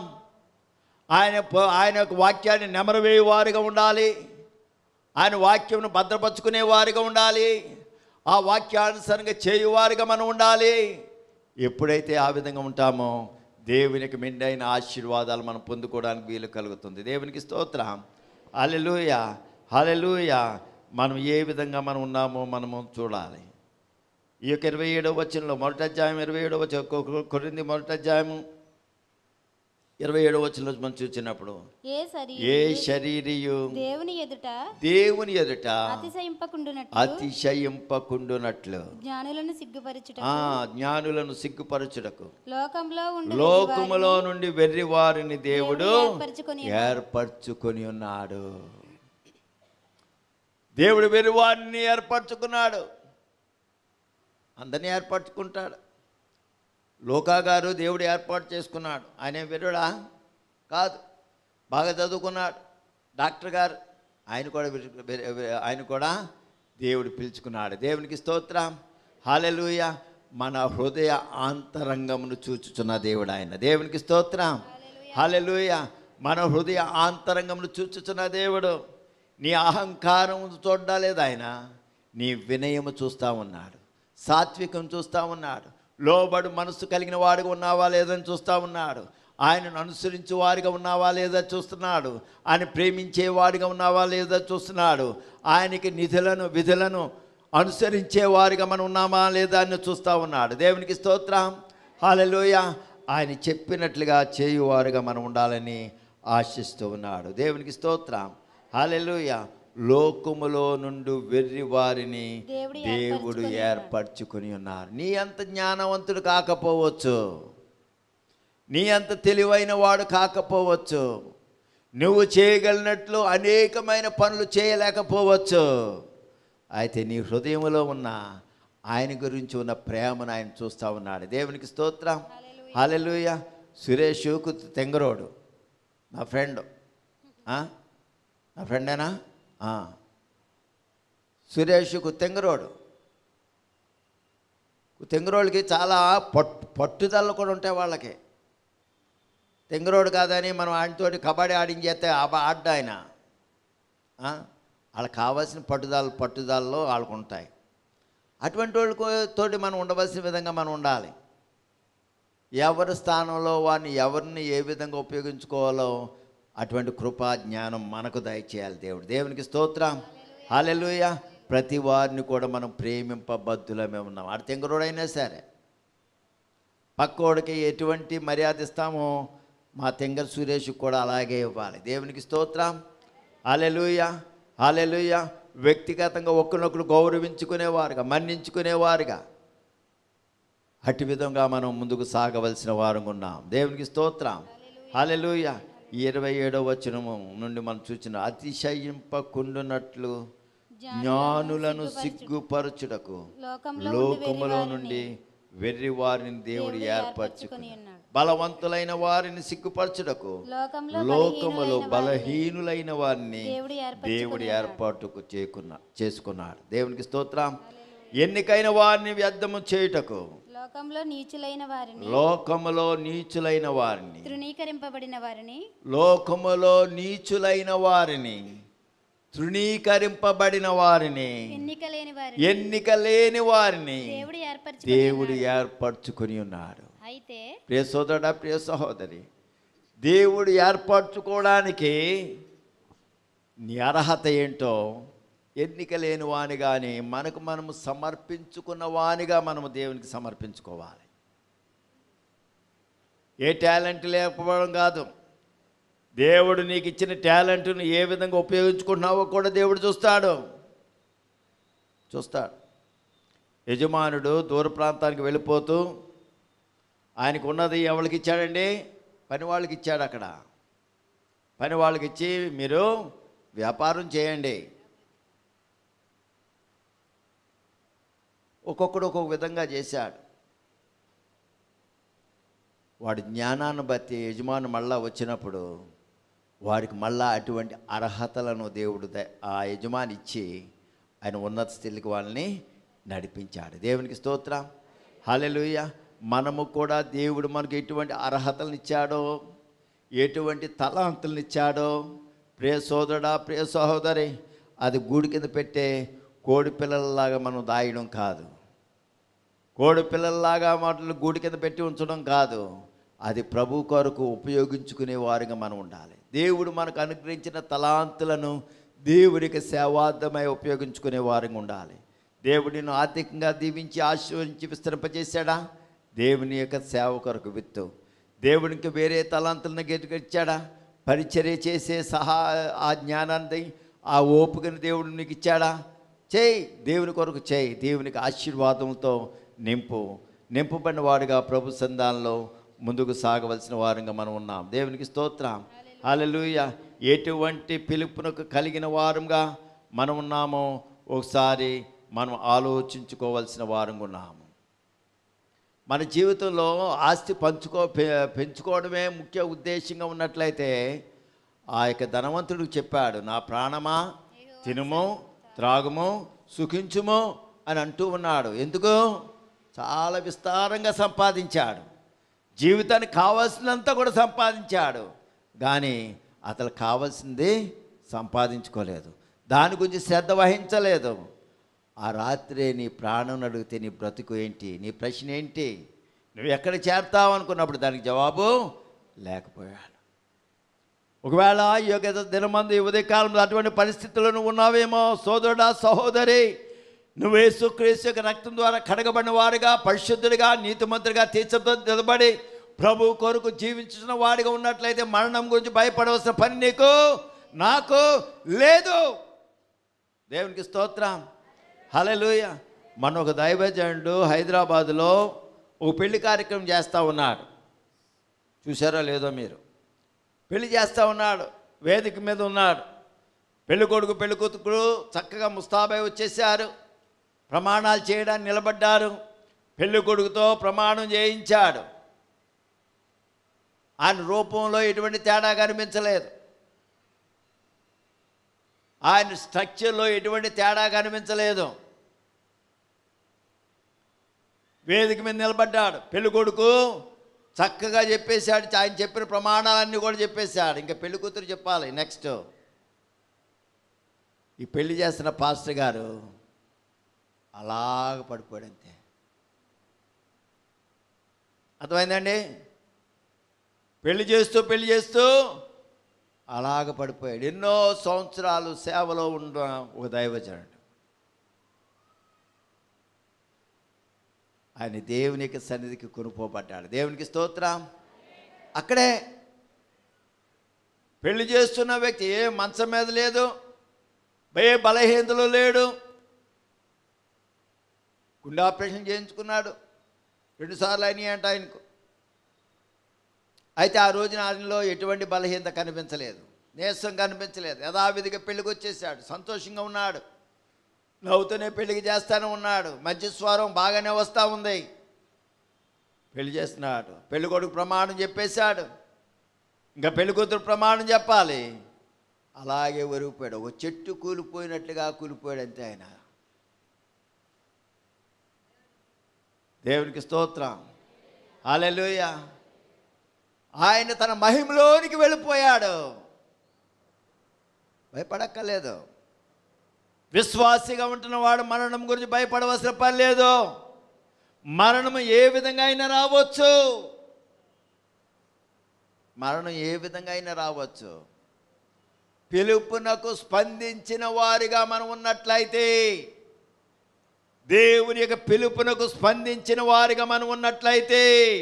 ఆయన ప- ఆయన యొక్క వాక్యాన్ని నెమరవేయ వారుగా ఉండాలి ఆయన వాక్యంను భద్రపరుచుకునే వారిగా ఉండాలి ఆ వాక్యానుసారంగా చేయువారిగా మనం ఉండాలి ఎప్పుడైతే ఆ విధంగా ఉంటామో దేవునికి మెండైన ఆశీర్వాదాలు మనం పొందుకోవడానికి వీలు కలుగుతుంది దేవునికి స్తోత్రం హల్లెలూయ హల్లెలూయ మనం ఏ విధంగా మనం ఉన్నామో మనము చూడాలి ఈ యొక్క ఇరవై ఏడవ వచనంలో మొదటి అధ్యాయం ఇరవై ఏడవ వచ- కొ- కొ- కొరింది మొదటి అధ్యాయము ఇరవై ఏడవ వచనంలో మనం చూసినప్పుడు ఏ సరి ఏ శరీరియు దేవుని ఎదుట దేవుని ఎదుట అతిశయింపకుండునట్లు అతిశయింపకుండునట్లు జ్ఞానులను సిగ్గుపరచుట ఆ జ్ఞానులను సిగ్గుపరచుటకు లోకంలో ఉండు లోకములో నుండి వెర్రి వారిని దేవుడు ఏర్పరచుకొని ఏర్పరచుకొని ఉన్నాడు దేవుడు వెర్రి వారిని ఏర్పరచుకున్నాడు అందరినీ ఏర్పరచుకుంటాడు లోకా గారు దేవుడు ఏర్పాటు చేసుకున్నాడు ఆయన వెర్రుడా కాదు బాగా చదువుకున్నాడు డాక్టర్ గారు ఆయన కూడా వెర్రి- వెర్రి- వెర్రి- ఆయన కూడా దేవుడు పిలుచుకున్నాడు దేవునికి స్తోత్రం హాలెలూయ మన హృదయ ఆంతరంగమును చూచుచున్న దేవుడు ఆయన దేవునికి స్తోత్రం హల్లెలూయ మన హృదయ ఆంతరంగమును చూచుచున్న దేవుడు నీ అహంకారం చూడలేదు ఆయన నీ వినయము చూస్తూ ఉన్నాడు సాత్వికం చూస్తూ ఉన్నాడు లోబడు మనసు కలిగిన వాడిగా ఉన్నావా లేదని చూస్తూ ఉన్నాడు ఆయనను అనుసరించే వారిగా ఉన్నావా లేదా చూస్తున్నాడు ఆయన ప్రేమించే వాడిగా ఉన్నావా లేదా చూస్తున్నాడు ఆయనకి నిధులను విధులను అనుసరించే వారిగా మనం ఉన్నామా లేదా అని చూస్తూ ఉన్నాడు దేవునికి స్తోత్రం హాలలోయ ఆయన చెప్పినట్లుగా చేయువారుగా మనం ఉండాలని ఆశిస్తూ ఉన్నాడు దేవునికి స్తోత్రం హాలెలుయ లోకములో నుండి వెర్రి వారిని దేవుడు దేవుడు ఏర్పరచుకొని ఏర్పరచుకుని ఉన్నారు నీ అంత జ్ఞానవంతుడు కాకపోవచ్చు నీ అంత తెలివైన వాడు కాకపోవచ్చు నువ్వు చేయగలిగినట్లు అనేకమైన పనులు చేయలేకపోవచ్చు అయితే నీ హృదయంలో ఉన్న ఆయన గురించి ఉన్న ప్రేమను ఆయన చూస్తూ ఉన్నాడు దేవునికి స్తోత్రం హల్లెలూయ సురేష్ కు- తెంగరోడు నా ఫ్రెండ్ నా ఫ్రెండేనా ఆ. సురేష్కు తెంగరోడు తెంగరోళ్ళకి చాలా పట్టు పట్టుదల కూడా ఉంటాయి వాళ్ళకి తెంగరోడు కాదని మనం ఆయనతోటి కబడ్డీ ఆడించేస్తే ఆ- ఆడ్డా ఆయన ఆ? వాళ్ళకి కావాల్సిన పట్టుదల పట్టుదలలో వాళ్ళకు ఉంటాయి అటువంటి వాళ్ళతో తోటి మనం ఉండవలసిన విధంగా మనం ఉండాలి ఎవరి స్థానంలో వారిని ఎవరిని ఏ విధంగా ఉపయోగించుకోవాలో అటువంటి కృపా జ్ఞానం మనకు దయచేయాలి దేవుడు దేవునికి స్తోత్రం హాలెలుయ ప్రతి వారిని కూడా మనం ప్రేమింపబద్దులమే ఉన్నాం ఆడ తెంగరోడైనా సరే పక్కోడికి ఎటువంటి మర్యాద ఇస్తామో మా తెంగర సురేష్ కూడా అలాగే ఇవ్వాలి దేవునికి స్తోత్రం హాలెలుయ హాలెలుయ వ్యక్తిగతంగా ఒకరినొకరు గౌరవించుకునేవారుగా మన్నించుకునేవారుగా అట్టి విధంగా మనం ముందుకు సాగవలసిన వారం ఉన్నాం దేవునికి స్తోత్రం హాలెలుయ ఇరవై ఏడవ వచనము నుండి మనం చూసిన అతిశయింపకుండునట్లు జ్ఞానులను సిగ్గుపరచుటకు లోకంలో లోకములో నుండి వెర్రి వారిని దేవుడు ఏర్పరచుకుని బలవంతులైన వారిని సిగ్గుపరచుటకు లోకంలో లోకములో బలహీనులైన బలహీనులైన వారిని దేవుడు ఏర్పరచుకుని దేవుడు ఏర్పాటుకు చేకున్నా చేసుకున్నాడు దేవునికి స్తోత్రం ఎన్నికైన వారిని వ్యర్థము చేయుటకు లోకంలో నీచులైన వారిని లోకములో నీచులైన వారిని తృణీకరింపబడిన వారిని లోకములో నీచులైన వారిని తృణీకరింపబడిన వారిని ఎన్నిక లేని వారిని ఎన్నిక లేని వారిని దేవుడు ఏర్పరచు దేవుడు ఏర్పరచుకొని ఉన్నాడు అయితే ప్రియ సోదరుడా ప్రియ సహోదరి దేవుడు ఏర్పరచుకోవడానికి నీ అర్హత ఏంటో ఎన్నిక లేని వాని కానీ మనకు మనము సమర్పించుకున్న వానిగా మనము దేవునికి సమర్పించుకోవాలి ఏ టాలెంట్ లేకపోవడం కాదు దేవుడు నీకు ఇచ్చిన టాలెంట్ను ఏ విధంగా ఉపయోగించుకుంటున్నావో కూడా దేవుడు చూస్తాడు చూస్తాడు యజమానుడు దూర ప్రాంతానికి వెళ్ళిపోతూ ఆయనకు ఉన్నది ఎవరికి ఇచ్చాడండి పని వాళ్ళకి ఇచ్చాడు అక్కడ పని వాళ్ళకి ఇచ్చి మీరు వ్యాపారం చేయండి ఒక్కొక్కడు ఒక్కొక్క విధంగా చేశాడు వాడి జ్ఞానాన్ని బట్టి యజమాని మళ్ళా వచ్చినప్పుడు వాడికి మళ్ళా అటువంటి అర్హతలను దేవుడు ద- ఆ యజమాని ఇచ్చి ఆయన ఉన్నత స్థితికి వాళ్ళని నడిపించాడు దేవునికి స్తోత్రం హల్లెలూయ మనము కూడా దేవుడు మనకు ఎటువంటి అర్హతలను ఇచ్చాడో ఎటువంటి తలాంతులను ఇచ్చాడో ప్రియ సోదరుడా ప్రియ సహోదరి అది గూడి కింద పెట్టే కోడి పిల్లలలాగా మనం దాయడం కాదు కోడి పిల్లల్లాగా వాటిని గూడి కింద పెట్టి ఉంచడం కాదు అది ప్రభు కొరకు ఉపయోగించుకునే వారిగా మనం ఉండాలి దేవుడు మనకు అనుగ్రహించిన తలాంతులను దేవుడికి సేవార్థమై ఉపయోగించుకునే వారిగా ఉండాలి దేవుడిని ఆర్థికంగా దీవించి ఆశీర్వదించి విస్తరింపజేశాడా దేవుని యొక్క సేవ కొరకు విత్తు దేవునికి వేరే తలాంతులను గెటుకొచ్చాడా పరిచర్య చేసే సహా ఆ జ్ఞానాన్ని ఆ ఓపికను దేవుడు నీకు ఇచ్చాడా చేయి దేవుని కొరకు చేయి దేవునికి ఆశీర్వాదంతో నింపు నింపబడిన వాడుగా ప్రభు సంధానంలో ముందుకు సాగవలసిన వారంగా మనం ఉన్నాం దేవునికి స్తోత్రం హల్లెలూయ ఎటువంటి పిలుపునకు కలిగిన వారంగా మనం ఉన్నామో ఒకసారి మనం ఆలోచించుకోవాల్సిన వారంగా ఉన్నాము మన జీవితంలో ఆస్తి పంచుకో పె- పెంచుకోవడమే ముఖ్య ఉద్దేశంగా ఉన్నట్లయితే ఆ యొక్క ధనవంతుడికి చెప్పాడు నా ప్రాణమా తినుము త్రాగుము సుఖించుము అని అంటూ ఉన్నాడు ఎందుకు చాలా విస్తారంగా సంపాదించాడు జీవితానికి కావాల్సినంత కూడా సంపాదించాడు కానీ అతను కావాల్సింది సంపాదించుకోలేదు దాని గురించి శ్రద్ధ వహించలేదు ఆ రాత్రే నీ ప్రాణం అడిగితే నీ బ్రతుకు ఏంటి నీ ప్రశ్న ఏంటి నువ్వు ఎక్కడ చేరతావు అనుకున్నప్పుడు దానికి జవాబు లేకపోయాడు ఒకవేళ ఈ యొక్క దినమందు ఈ ఉదయకాలంలో అటువంటి పరిస్థితుల్లో నువ్వు ఉన్నావేమో సోదరుడా సహోదరి నువ్వు యేసుక్రీస్తు యొక్క రక్తం ద్వారా కడగబడిన వారుగా పరిశుద్ధుడిగా నీతిమంతుడిగా తీర్చతో నిలబడి ప్రభు కొరకు జీవించిన వాడిగా ఉన్నట్లయితే మరణం గురించి భయపడవలసిన పని నీకు నాకు లేదు దేవునికి స్తోత్రం హలలుయ మన ఒక దైవజనుడు హైదరాబాదులో ఒక పెళ్లి కార్యక్రమం చేస్తూ ఉన్నాడు చూసారా లేదో మీరు పెళ్లి చేస్తూ ఉన్నాడు వేదిక మీద ఉన్నాడు పెళ్లి కొడుకు పెళ్లి కూతురు చక్కగా ముస్తాబై వచ్చేసారు ప్రమాణాలు చేయడానికి నిలబడ్డారు పెళ్లి కొడుకుతో ప్రమాణం చేయించాడు ఆయన రూపంలో ఎటువంటి తేడా కనిపించలేదు ఆయన స్ట్రక్చర్లో ఎటువంటి తేడా కనిపించలేదు వేదిక మీద నిలబడ్డాడు పెళ్లి కొడుకు చక్కగా చెప్పేశాడు ఆయన చెప్పిన ప్రమాణాలన్నీ కూడా చెప్పేశాడు ఇంకా పెళ్లి కూతురు చెప్పాలి నెక్స్ట్ ఈ పెళ్లి చేస్తున్న పాస్టర్ గారు అలాగ పడిపోయాడు అంతే అర్థమైందండి పెళ్లి చేస్తూ పెళ్లి చేస్తూ అలాగ పడిపోయాడు ఎన్నో సంవత్సరాలు సేవలో ఉన్న ఒక దైవజనుడు ఆయన దేవునికి సన్నిధికి కొనుక్కోబడ్డాడు దేవునికి స్తోత్రం అక్కడే పెళ్లి చేస్తున్న వ్యక్తి ఏ మంచం మీద లేదు ఏ బలహీనతలో లేడు గుండె ఆపరేషన్ చేయించుకున్నాడు రెండుసార్లు అయినాయి అంట ఆయనకు అయితే ఆ రోజున ఆయనలో ఎటువంటి బలహీనత కనిపించలేదు నీరసం కనిపించలేదు యథావిధిగా పెళ్ళికి వచ్చేసాడు సంతోషంగా ఉన్నాడు నవ్వుతూనే పెళ్లికి చేస్తానే ఉన్నాడు మంచి స్వరం బాగానే వస్తూ ఉంది పెళ్లి చేస్తున్నాడు పెళ్లి కొడుకు ప్రమాణం చెప్పేశాడు ఇంకా పెళ్లి కూతురు ప్రమాణం చెప్పాలి అలాగే ఒరిగిపోయాడు ఒక చెట్టు కూలిపోయినట్లుగా కూలిపోయాడు అంతే ఆయన దేవునికి స్తోత్రం హల్లెలూయ ఆయన తన మహిమలోనికి వెళ్ళిపోయాడు భయపడక్కర్లేదు విశ్వాసిగా ఉంటున్న వాడు మరణం గురించి భయపడవలసిన పని లేదు మరణం ఏ విధంగా అయినా రావచ్చు మరణం ఏ విధంగా అయినా రావచ్చు పిలుపునకు స్పందించిన వారిగా మనం ఉన్నట్లయితే దేవుని యొక్క పిలుపునకు స్పందించిన వారిగా మనం ఉన్నట్లయితే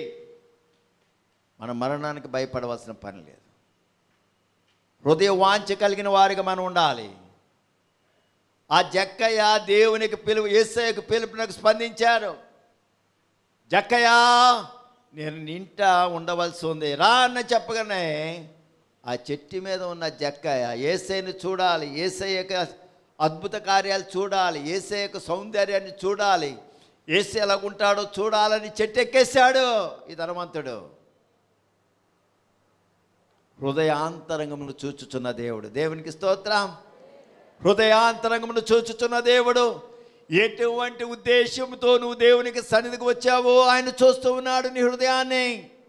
మన మరణానికి భయపడవలసిన పని లేదు హృదయ వాంఛ కలిగిన వారిగా మనం ఉండాలి ఆ జక్కయ్య దేవునికి పిలుపు ఏసయ్యకు పిలుపునకు స్పందించారు జక్కయ్య నేను నింట ఉండవలసి ఉంది రా అన్న చెప్పగానే ఆ చెట్టు మీద ఉన్న జక్కయ్య ఏసైని చూడాలి ఏసై యొక్క అద్భుత కార్యాలు చూడాలి ఏసై యొక్క సౌందర్యాన్ని చూడాలి ఏసై ఎలాగుంటాడో చూడాలని చెట్టు ఎక్కేశాడు ఈ ధనవంతుడు హృదయాంతరంగమును చూచుచున్న దేవుడు దేవునికి స్తోత్రం హృదయాంతరంగమును చూచుచున్న దేవుడు ఎటువంటి ఉద్దేశంతో నువ్వు దేవునికి సన్నిధికి వచ్చావో ఆయన చూస్తూ ఉన్నాడు నీ హృదయాన్ని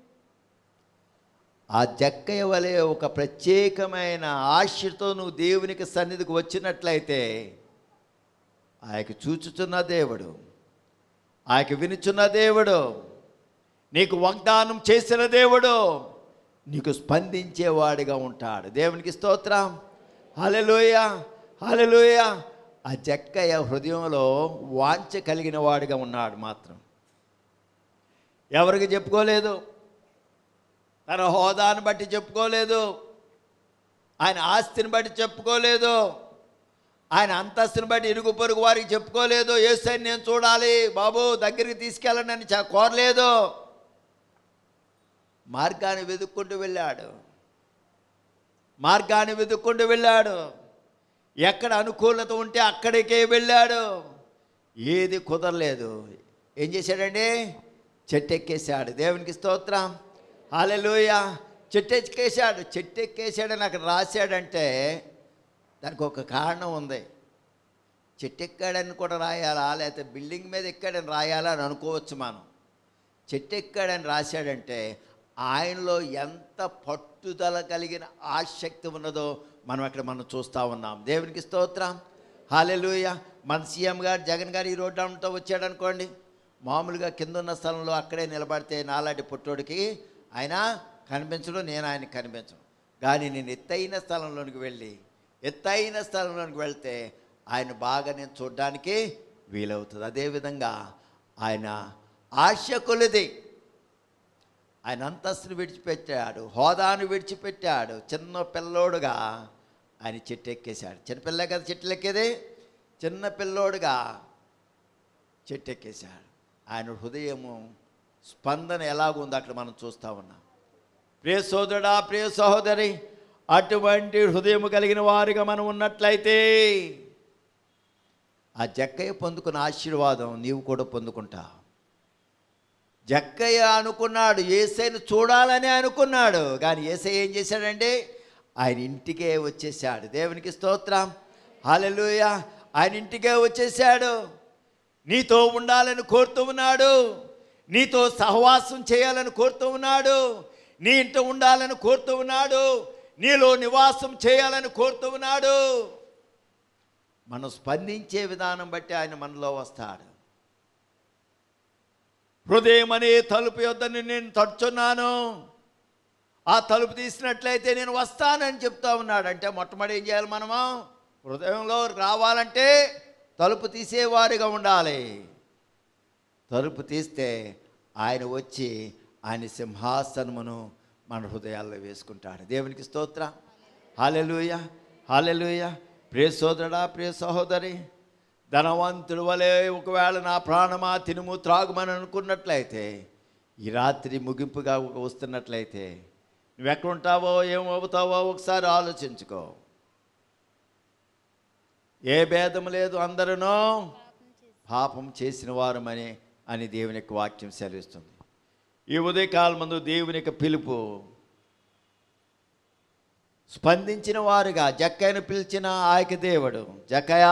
ఆ జక్కయ్య వలె ఒక ప్రత్యేకమైన ఆశతో నువ్వు దేవునికి సన్నిధికి వచ్చినట్లయితే ఆయనకు చూచుచున్న దేవుడు ఆయనకు వినుచున్న దేవుడు నీకు వాగ్దానం చేసిన దేవుడు నీకు స్పందించేవాడిగా ఉంటాడు దేవునికి స్తోత్రం హలెలోయ హలెలోయ ఆ జక్కయ్య హృదయంలో వాంఛ కలిగిన వాడిగా ఉన్నాడు మాత్రం ఎవరికి చెప్పుకోలేదు తన హోదాను బట్టి చెప్పుకోలేదు ఆయన ఆస్తిని బట్టి చెప్పుకోలేదు ఆయన అంతస్తుని బట్టి ఇరుగు పొరుగు వారికి చెప్పుకోలేదు ఏసైని నేను చూడాలి బాబు దగ్గరికి తీసుకెళ్ళండి అని చ- కోరలేదు మార్గాన్ని వెతుక్కుంటూ వెళ్ళాడు మార్గాన్ని వెతుక్కుంటూ వెళ్ళాడు ఎక్కడ అనుకూలత ఉంటే అక్కడికే వెళ్ళాడు ఏది కుదరలేదు ఏం చేశాడండి చెట్టు ఎక్కేశాడు దేవునికి స్తోత్రం హాలెలూయ చెట్టు ఎక్కేశాడు చెట్టు ఎక్కేశాడని అక్కడ రాశాడంటే దానికి ఒక కారణం ఉంది చెట్టు ఎక్కాడని కూడా రాయాలా లేకపోతే బిల్డింగ్ మీద ఎక్కాడని రాయాలా అని అనుకోవచ్చు మనం చెట్టు ఎక్కాడని రాశాడంటే ఆయనలో ఎంత పట్టుదల కలిగిన ఆసక్తి ఉన్నదో మనం అక్కడ మనం చూస్తూ ఉన్నాం దేవునికి స్తోత్రం హాలెలూయ మన సీఎం గారు జగన్ గారు ఈ రోడ్డు అంతా వచ్చాడు అనుకోండి మామూలుగా కింద ఉన్న స్థలంలో అక్కడే నిలబడితే నాలాంటి పుట్టోడికి ఆయన కనిపించడం నేను ఆయన కనిపించను కానీ నేను ఎత్తైన స్థలంలోనికి వెళ్ళి ఎత్తైన స్థలంలోనికి వెళ్తే ఆయన బాగా నేను చూడడానికి వీలవుతుంది అదేవిధంగా ఆయన ఆశ కొలిది ఆయన అంతస్తును విడిచిపెట్టాడు హోదాను విడిచిపెట్టాడు చిన్న పిల్లోడుగా ఆయన చెట్టు ఎక్కేశాడు చిన్నపిల్లే కదా చెట్లు ఎక్కేది చిన్న పిల్లోడుగా చెట్టు ఎక్కేశాడు ఆయన హృదయము స్పందన ఎలాగుందో అక్కడ మనం చూస్తూ ఉన్నాం ప్రియ సోదరుడా ప్రియ సహోదరి అటువంటి హృదయం కలిగిన వారిగా మనం ఉన్నట్లయితే ఆ జక్కయ్య పొందుకున్న ఆశీర్వాదం నీవు కూడా పొందుకుంటావు జక్కయ్య అనుకున్నాడు ఏసైను చూడాలని అనుకున్నాడు కానీ ఏసై ఏం చేశాడండి ఆయన ఇంటికే వచ్చేసాడు దేవునికి స్తోత్రం హాలెలూయ ఆయన ఇంటికే వచ్చేసాడు నీతో ఉండాలని కోరుతూ ఉన్నాడు నీతో సహవాసం చేయాలని కోరుతూ ఉన్నాడు నీ ఇంట ఉండాలని కోరుతూ ఉన్నాడు నీలో నివాసం చేయాలని కోరుతూ ఉన్నాడు మనం స్పందించే విధానం బట్టి ఆయన మనలో వస్తాడు హృదయం అనే తలుపు యొద్దని నేను తడుచున్నాను ఆ తలుపు తీసినట్లయితే నేను వస్తానని చెప్తా ఉన్నాడు అంటే మొట్టమొదటి ఏం చేయాలి మనము హృదయంలో రావాలంటే తలుపు తీసేవారిగా ఉండాలి తలుపు తీస్తే ఆయన వచ్చి ఆయన సింహాసనమును మన హృదయాల్లో వేసుకుంటాడు దేవునికి స్తోత్ర హాలెలూయ హాలెలూయ ప్రియ సోదరుడా ప్రియ సహోదరి ధనవంతుడు వలె ఒకవేళ నా ప్రాణమా తినుము త్రాగుమని అనుకున్నట్లయితే ఈ రాత్రి ముగింపుగా వస్తున్నట్లయితే నువ్వు ఎక్కడుంటావో ఏమవుతావో ఒకసారి ఆలోచించుకో ఏ భేదం లేదు అందరూ పాపం చేసిన వారమని అని దేవుని యొక్క వాక్యం సెలవిస్తుంది ఈ ఉదయకాలం ముందు దేవుని యొక్క పిలుపు స్పందించిన వారుగా జక్కయ్యను పిలిచిన ఆయక దేవుడు జక్కయా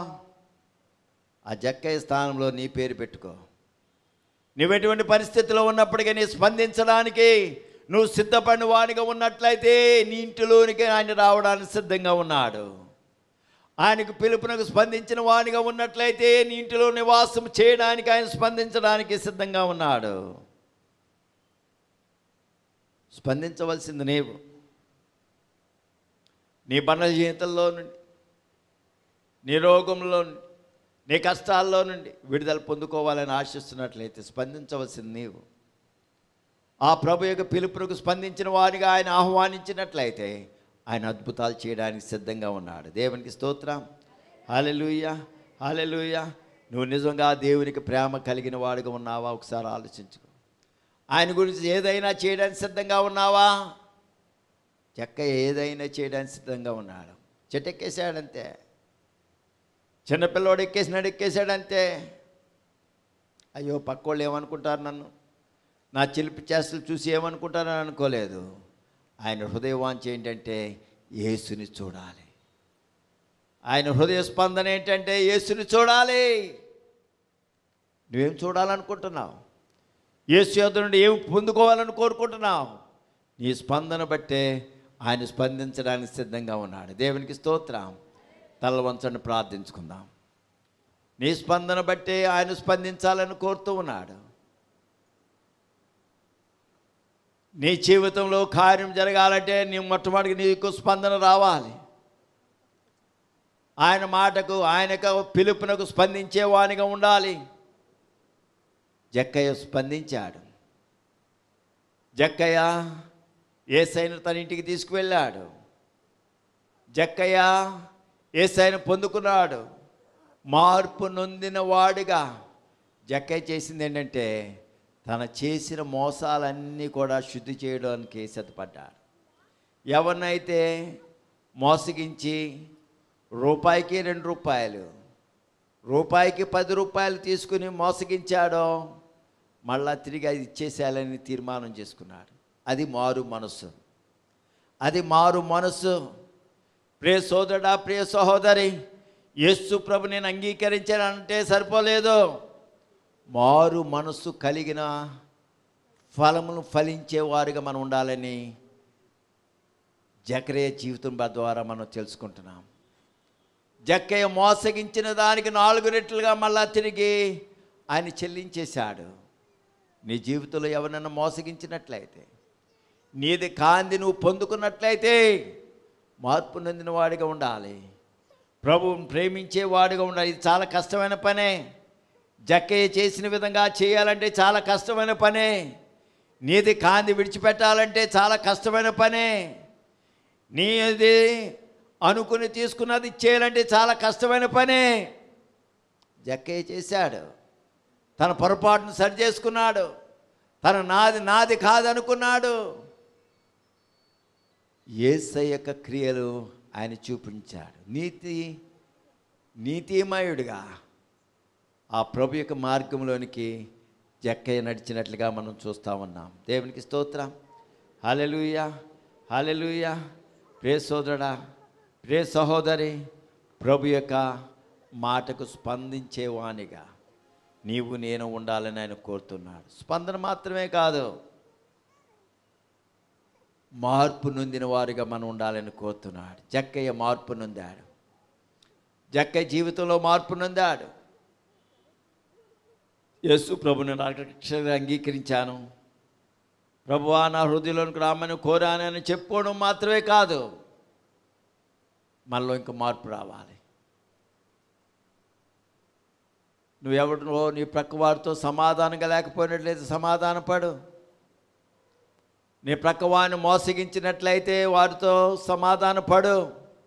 ఆ జక్కయ్య స్థానంలో నీ పేరు పెట్టుకో నువ్వు ఎటువంటి పరిస్థితిలో ఉన్నప్పటికీ నీ స్పందించడానికి నువ్వు సిద్ధపడిన వాడిగా ఉన్నట్లయితే నీ ఇంటిలోనికి ఆయన రావడానికి సిద్ధంగా ఉన్నాడు ఆయనకు పిలుపునకు స్పందించిన వాడిగా ఉన్నట్లయితే నీ ఇంటిలో నివాసం చేయడానికి ఆయన స్పందించడానికి సిద్ధంగా ఉన్నాడు స్పందించవలసింది నీవు నీ బండల జీవితంలో నుండి నీ రోగంలో నుండి నీ కష్టాల్లో నుండి విడుదల పొందుకోవాలని ఆశిస్తున్నట్లయితే స్పందించవలసింది నీవు ఆ ప్రభు యొక్క పిలుపునకు స్పందించిన వారిగా ఆయన ఆహ్వానించినట్లయితే ఆయన అద్భుతాలు చేయడానికి సిద్ధంగా ఉన్నాడు దేవునికి స్తోత్రం హాలెలూయ హాలెలూయ నువ్వు నిజంగా దేవునికి ప్రేమ కలిగిన వాడిగా ఉన్నావా ఒకసారి ఆలోచించుకో ఆయన గురించి ఏదైనా చేయడానికి సిద్ధంగా ఉన్నావా చెక్క ఏదైనా చేయడానికి సిద్ధంగా ఉన్నాడు చెట్టు ఎక్కేసాడంతే చిన్నపిల్లోడు ఎక్కేసినాడు ఎక్కేసాడంతే అయ్యో పక్కోళ్ళు ఏమనుకుంటారు నన్ను నా చిలిపి చేష్టలు చూసి ఏమనుకుంటారని అనుకోలేదు ఆయన హృదయవాంఛ ఏంటంటే యేసుని చూడాలి ఆయన హృదయ స్పందన ఏంటంటే యేసుని చూడాలి నువ్వేం చూడాలనుకుంటున్నావు యేసు యొద్ద నుండి ఏం పొందుకోవాలని కోరుకుంటున్నావు నీ స్పందన బట్టే ఆయన స్పందించడానికి సిద్ధంగా ఉన్నాడు దేవునికి స్తోత్రం తల వంచండి ప్రార్థించుకుందాం నీ స్పందన బట్టే ఆయన స్పందించాలని కోరుతూ ఉన్నాడు నీ జీవితంలో కార్యం జరగాలంటే నీ మొట్టమొదటి నీకు స్పందన రావాలి ఆయన మాటకు ఆయనకు పిలుపునకు స్పందించేవానిగా ఉండాలి జక్కయ్య స్పందించాడు జక్కయ్య ఏసైను తన ఇంటికి తీసుకువెళ్ళాడు జక్కయ్య ఏసైను పొందుకున్నాడు మార్పు నొందిన వాడుగా జక్కయ్య చేసింది ఏంటంటే తన చేసిన మోసాలన్నీ కూడా శుద్ధి చేయడానికి సిద్ధపడ్డాడు ఎవరినైతే మోసగించి రూపాయికి రెండు రూపాయలు రూపాయికి పది రూపాయలు తీసుకుని మోసగించాడో మళ్ళా తిరిగి అది ఇచ్చేసేయాలని తీర్మానం చేసుకున్నాడు అది మారు మనసు అది మారు మనసు ప్రియ సోదరుడా ప్రియ సహోదరి యేసు ప్రభు నేను అంగీకరించానంటే సరిపోలేదు మారు మనసు కలిగిన ఫలములు ఫలించేవారుగా మనం ఉండాలని జకరే జీవితం ద్వారా మనం తెలుసుకుంటున్నాం జక్కయ్య మోసగించిన దానికి నాలుగు రెట్లుగా మళ్ళా తిరిగి ఆయన చెల్లించేశాడు నీ జీవితంలో ఎవరన్నా మోసగించినట్లయితే నీది కాంది నువ్వు పొందుకున్నట్లయితే మార్పు నొందిన వాడిగా ఉండాలి ప్రభువుని ప్రేమించే వాడిగా ఉండాలి ఇది చాలా కష్టమైన పనే జక్కయ్య చేసిన విధంగా చేయాలంటే చాలా కష్టమైన పనే నీది కాంది విడిచిపెట్టాలంటే చాలా కష్టమైన పనే నీది అనుకుని తీసుకున్నది చేయాలంటే చాలా కష్టమైన పనే జక్కయ్య చేశాడు తన పొరపాటును సరి చేసుకున్నాడు తన నాది నాది కాదనుకున్నాడు ఏసై యొక్క క్రియలు ఆయన చూపించాడు నీతి నీతిమయుడిగా ఆ ప్రభు యొక్క మార్గంలోనికి జక్కయ్య నడిచినట్లుగా మనం చూస్తూ ఉన్నాం దేవునికి స్తోత్రం హలెలుయ హలెలుయ ప్రే సోదరుడా ప్రే సహోదరి ప్రభు యొక్క మాటకు స్పందించేవానిగా నీవు నేను ఉండాలని ఆయన కోరుతున్నాడు స్పందన మాత్రమే కాదు మార్పు నొందిన వారిగా మనం ఉండాలని కోరుతున్నాడు జక్కయ్య మార్పు నొందాడు జక్కయ్య జీవితంలో మార్పు నొందాడు యేసు ప్రభుని నా రక్షణగా అంగీకరించాను ప్రభువా నా హృదయంలోనికి రామని కోరానని చెప్పుకోవడం మాత్రమే కాదు మనలో ఇంకా మార్పు రావాలి నువ్వెవరినో నీ ప్రక్క వారితో సమాధానంగా లేకపోయినట్లయితే సమాధానపడు నీ ప్రక్క వారిని మోసగించినట్లయితే వారితో సమాధానపడు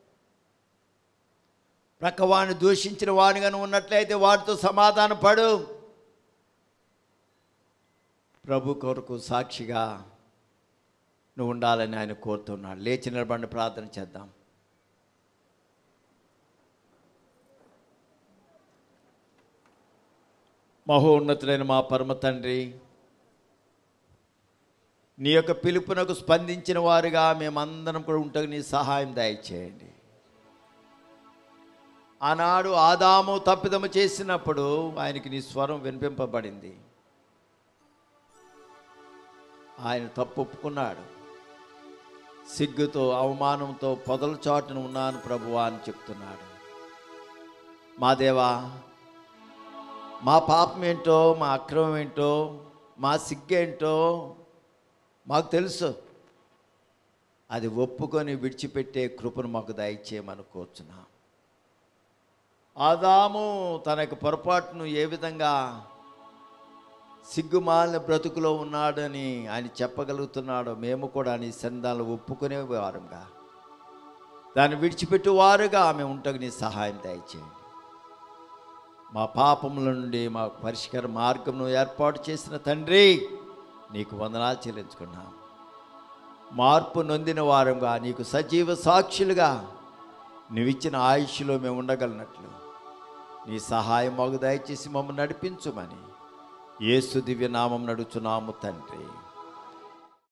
ప్రక్క వారిని దూషించిన వాడిగా నువ్వు ఉన్నట్లయితే వారితో సమాధానపడు ప్రభు కొరకు సాక్షిగా నువ్వు ఉండాలని ఆయన కోరుతున్నాడు లేచి నిలబడి ప్రార్థన చేద్దాం మహోన్నతులైన మా పరమ తండ్రి నీ యొక్క పిలుపునకు స్పందించిన వారుగా మేమందరం కూడా ఉంటకు నీ సహాయం దయచేయండి ఆనాడు ఆదాము తప్పిదము చేసినప్పుడు ఆయనకి నీ స్వరం వినిపింపబడింది ఆయన తప్పు ఒప్పుకున్నాడు సిగ్గుతో అవమానంతో పొదల చాటున ఉన్నాను ప్రభువా అని చెప్తున్నాడు మా దేవా మా పాపం ఏంటో మా అక్రమం ఏంటో మా సిగ్గేంటో మాకు తెలుసు అది ఒప్పుకొని విడిచిపెట్టే కృపను మాకు దయచేయమని కోరుచున్నాం ఆదాము తన యొక్క పొరపాటును ఏ విధంగా సిగ్గుమాలిన బ్రతుకులో ఉన్నాడని ఆయన చెప్పగలుగుతున్నాడో మేము కూడా నీ సన్నిధానంలో ఒప్పుకునే వారుగా దాన్ని విడిచిపెట్టు వారుగా ఆమె ఉంటకు నీ సహాయం దయచేయండి మా పాపముల నుండి మా పరిష్కార మార్గమును ఏర్పాటు చేసిన తండ్రి నీకు వందనాలు చెల్లించుకున్నాం మార్పు నొందిన వారంగా నీకు సజీవ సాక్షులుగా నువ్విచ్చిన ఆయుష్లో మేము ఉండగలిగినట్లు నీ సహాయం మాకు దయచేసి మమ్మల్ని నడిపించుమని యేసు దివ్య నామం నడుచున్నాము తండ్రి